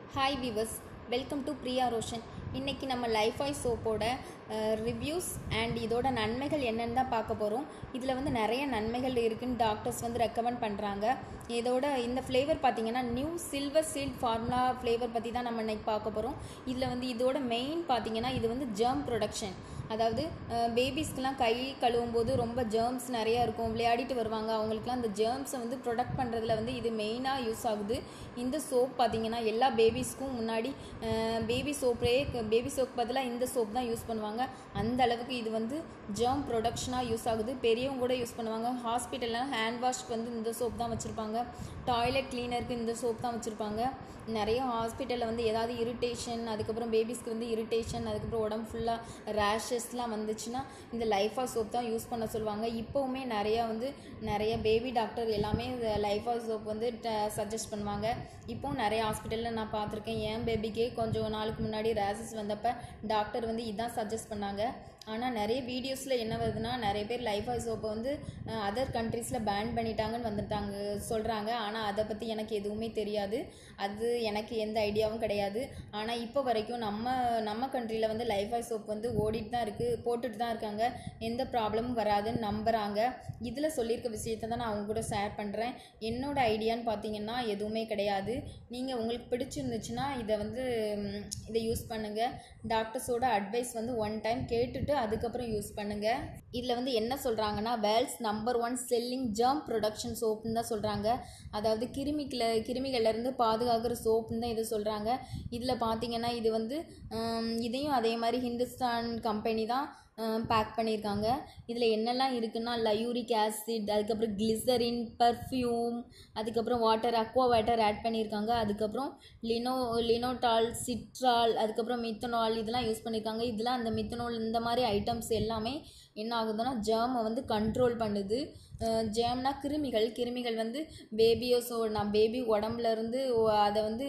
hi viewers welcome to Priya Roshan இன்றைக்கி நம்ம லைஃபாய் சோப்போட reviews and இதோட நன்மைகள் என்னன்னு தான் பார்க்க போகிறோம் இதில் வந்து நிறைய நன்மைகள் இருக்குன்னு டாக்டர்ஸ் வந்து ரெக்கமெண்ட் பண்ணுறாங்க இதோட இந்த ஃப்ளேவர் பார்த்தீங்கன்னா new silver shield formula flavour பற்றி தான் நம்ம இன்னைக்கு பார்க்க போகிறோம் இதில் வந்து இதோட மெயின் பார்த்தீங்கன்னா இது வந்து ஜெர்ம் ப்ரொடக்ஷன் அதாவது பேபிஸ்க்கெலாம் கை கழுவும் போது ரொம்ப ஜெர்ம்ஸ் நிறையா இருக்கும் விளையாடிட்டு வருவாங்க அவங்களுக்குலாம் அந்த ஜெர்ம்ஸை வந்து ப்ரொடக்ட் பண்ணுறதுல வந்து இது மெயினாக யூஸ் ஆகுது இந்த சோப் பார்த்தீங்கன்னா எல்லா பேபிஸ்க்கும் முன்னாடி பேபி சோப்பே பேபி சோப் பதிலாக இந்த சோப் தான் யூஸ் பண்ணுவாங்க அந்த அளவுக்கு இது வந்து ஜெர்ம் ப்ரொடக்ஷனாக யூஸ் ஆகுது பெரியவங்க கூட யூஸ் பண்ணுவாங்க ஹாஸ்பிட்டலில் ஹேண்ட் வாஷ்க்கு வந்து இந்த சோப் தான் வச்சுருப்பாங்க டாய்லெட் கிளீனருக்கு இந்த சோப் தான் வச்சுருப்பாங்க நிறைய ஹாஸ்பிட்டலில் வந்து ஏதாவது இரிட்டேஷன் அதுக்கப்புறம் பேபிஸ்க்கு வந்து இரிட்டேஷன் அதுக்கப்புறம் உடம்பு ஃபுல்லாக ரேஷஸ்லாம் வந்துச்சுன்னா இந்த லைஃபா சோப் தான் யூஸ் பண்ண சொல்லுவாங்க இப்போவுமே நிறையா வந்து நிறைய பேபி டாக்டர் எல்லாமே இந்த லைஃபா சோப் வந்து சஜஸ்ட் பண்ணுவாங்க இப்போவும் நிறைய ஹாஸ்பிட்டலில் நான் பார்த்துருக்கேன் என் பேபிக்கே கொஞ்சம் நாளுக்கு முன்னாடி ரேசஸ் வந்தப்போ டாக்டர் வந்து இதான் சஜஸ்ட் பண்ணாங்க ஆனால் நிறைய வீடியோஸில் என்ன வருதுன்னா நிறைய பேர் லைஃப் ஆய் சோப்பை வந்து அதர் கண்ட்ரீஸில் பேன் பண்ணிட்டாங்கன்னு வந்துட்டாங்க சொல்கிறாங்க ஆனால் அதை பற்றி எனக்கு எதுவுமே தெரியாது அது எனக்கு எந்த ஐடியாவும் கிடையாது ஆனால் இப்போ வரைக்கும் நம்ம நம்ம கண்ட்ரியில் வந்து லைஃப் ஆய் சோப் வந்து ஓடிட்டு தான் இருக்குது போட்டுட்டு தான் இருக்காங்க எந்த ப்ராப்ளமும் வராதுன்னு நம்புகிறாங்க இதில் சொல்லியிருக்க விஷயத்தை தான் நான் அவங்க கூட ஷேர் பண்ணுறேன் என்னோட ஐடியான்னு பார்த்தீங்கன்னா எதுவுமே கிடையாது நீங்கள் உங்களுக்கு பிடிச்சிருந்துச்சுன்னா இதை வந்து இதை யூஸ் பண்ணுங்கள் டாக்டர்ஸோட அட்வைஸ் வந்து ஒன் டைம் கேட்டுட்டு அதுக்கப்புறம் யூஸ் பண்ணுங்கள் இதில் வந்து என்ன சொல்கிறாங்கன்னா world's number one selling germ protection சோப்புன்னு தான் சொல்கிறாங்க அதாவது கிருமிக்கில் கிருமிகள்லேருந்து பாதுகாக்கிற சோப்புன்னு தான் இது சொல்கிறாங்க இதில் பார்த்தீங்கன்னா இது வந்து இதையும் அதே மாதிரி ஹிந்துஸ்தான் கம்பெனி தான் பேக் பண்ணியிருக்காங்க இதில் என்னெல்லாம் இருக்குன்னா லயூரிக் ஆசிட் அதுக்கப்புறம் கிளிசரின் பர்ஃப்யூம் அதுக்கப்புறம் வாட்டர் அக்வா வாட்டர் ஆட் பண்ணியிருக்காங்க அதுக்கப்புறம் லினோ லினோட்டால் சிட்ரால் அதுக்கப்புறம் மித்தனால் இதெல்லாம் யூஸ் பண்ணியிருக்காங்க இதெல்லாம் அந்த மித்தனால் இந்த மாதிரி ஐட்டம்ஸ் எல்லாமே என்ன ஆகுதுன்னா ஜேர்மை வந்து கண்ட்ரோல் பண்ணுது ஜேம்னா கிருமிகள் கிருமிகள் வந்து பேபியோ ஸோ நான் பேபி உடம்புலேருந்து அதை வந்து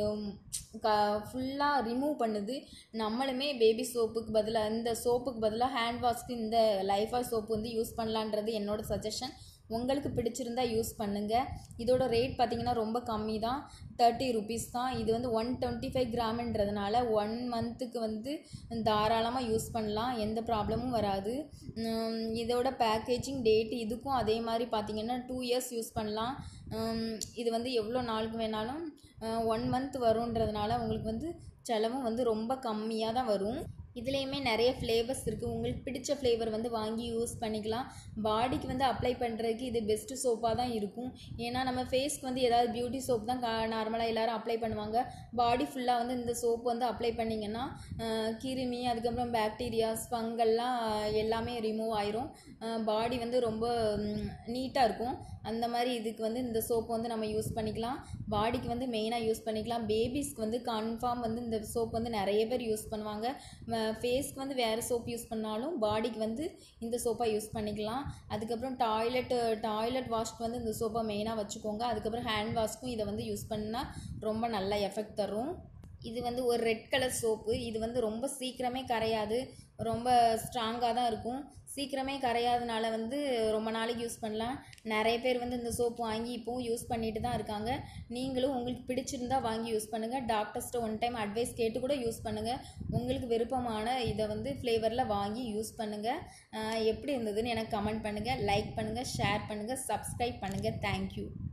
க ஃபுல்லாக ரிமூவ் பண்ணுது நம்மளுமே பேபி சோப்புக்கு பதிலாக இந்த சோப்புக்கு பதிலாக ஹேண்ட் வாஷ்க்கு இந்த லைஃபா சோப்பு வந்து யூஸ் பண்ணலான்றது என்னோட சஜஷன் உங்களுக்கு பிடிச்சிருந்தா யூஸ் பண்ணுங்கள் இதோட ரேட் பார்த்திங்கன்னா ரொம்ப கம்மி தான் தேர்ட்டி ருபீஸ் தான் இது வந்து ஒன் டுவெண்ட்டி ஃபைவ் கிராம்ன்றதுனால ஒன் மந்த்துக்கு வந்து தாராளமாக யூஸ் பண்ணலாம் எந்த ப்ராப்ளமும் வராது இதோட பேக்கேஜிங் டேட் இதுக்கும் அதே மாதிரி பார்த்திங்கன்னா டூ இயர்ஸ் யூஸ் பண்ணலாம் இது வந்து எவ்வளோ நாளுக்கு வேணாலும் ஒன் மந்த் வருன்றதுனால உங்களுக்கு வந்து செலவும் வந்து ரொம்ப கம்மியாக தான் வரும் இதுலேயுமே நிறைய ஃப்ளேவர்ஸ் இருக்குது உங்களுக்கு பிடிச்ச ஃப்ளேவர் வந்து வாங்கி யூஸ் பண்ணிக்கலாம் பாடிக்கு வந்து அப்ளை பண்ணுறதுக்கு இது பெஸ்ட்டு சோப்பாக தான் இருக்கும் ஏன்னா நம்ம ஃபேஸ்க்கு வந்து ஏதாவது பியூட்டி சோப் தான் கா நார்மலாக எல்லோரும் அப்ளை பண்ணுவாங்க பாடி ஃபுல்லாக வந்து இந்த சோப் வந்து அப்ளை பண்ணிங்கன்னா கிருமி அதுக்கப்புறம் பாக்டீரியாஸ் ஃபங்கல்லாம் எல்லாமே ரிமூவ் ஆயிரும் பாடி வந்து ரொம்ப நீட்டாக இருக்கும் அந்த மாதிரி இதுக்கு வந்து இந்த சோப்பு வந்து நம்ம யூஸ் பண்ணிக்கலாம் பாடிக்கு வந்து மெயினாக யூஸ் பண்ணிக்கலாம் பேபிஸ்க்கு வந்து கன்ஃபார்ம் வந்து இந்த சோப் வந்து நிறைய பேர் யூஸ் பண்ணுவாங்க ஃபேஸ்க்கு வந்து வேறு சோப் யூஸ் பண்ணாலும் பாடிக்கு வந்து இந்த சோப்பாக யூஸ் பண்ணிக்கலாம் அதுக்கப்புறம் டாய்லெட் டாய்லெட் வாஷ்க்கு வந்து இந்த சோப்பை மெயினாக வச்சுக்கோங்க அதுக்கப்புறம் ஹேண்ட் வாஷ்க்கும் இதை வந்து யூஸ் பண்ணால் ரொம்ப நல்ல எஃபெக்ட் தரும் இது வந்து ஒரு ரெட் கலர் சோப்பு இது வந்து ரொம்ப சீக்கிரமே கரையாது ரொம்ப ஸ்ட்ராங்காக தான் இருக்கும் சீக்கிரமே கரையாதனால வந்து ரொம்ப நாளைக்கு யூஸ் பண்ணலாம் நிறைய பேர் வந்து இந்த சோப்பு வாங்கி இப்போவும் யூஸ் பண்ணிட்டு தான் இருக்காங்க நீங்களும் உங்களுக்கு பிடிச்சிருந்தா வாங்கி யூஸ் பண்ணுங்கள் டாக்டர்ஸ்ட்ட ஒன் டைம் அட்வைஸ் கேட்டு கூட யூஸ் பண்ணுங்கள் உங்களுக்கு விருப்பமான இதை வந்து ஃப்ளேவரில் வாங்கி யூஸ் பண்ணுங்கள் எப்படி இருந்ததுன்னு எனக்கு கமெண்ட் பண்ணுங்கள் லைக் பண்ணுங்கள் ஷேர் பண்ணுங்கள் சப்ஸ்கிரைப் பண்ணுங்கள் தேங்க்யூ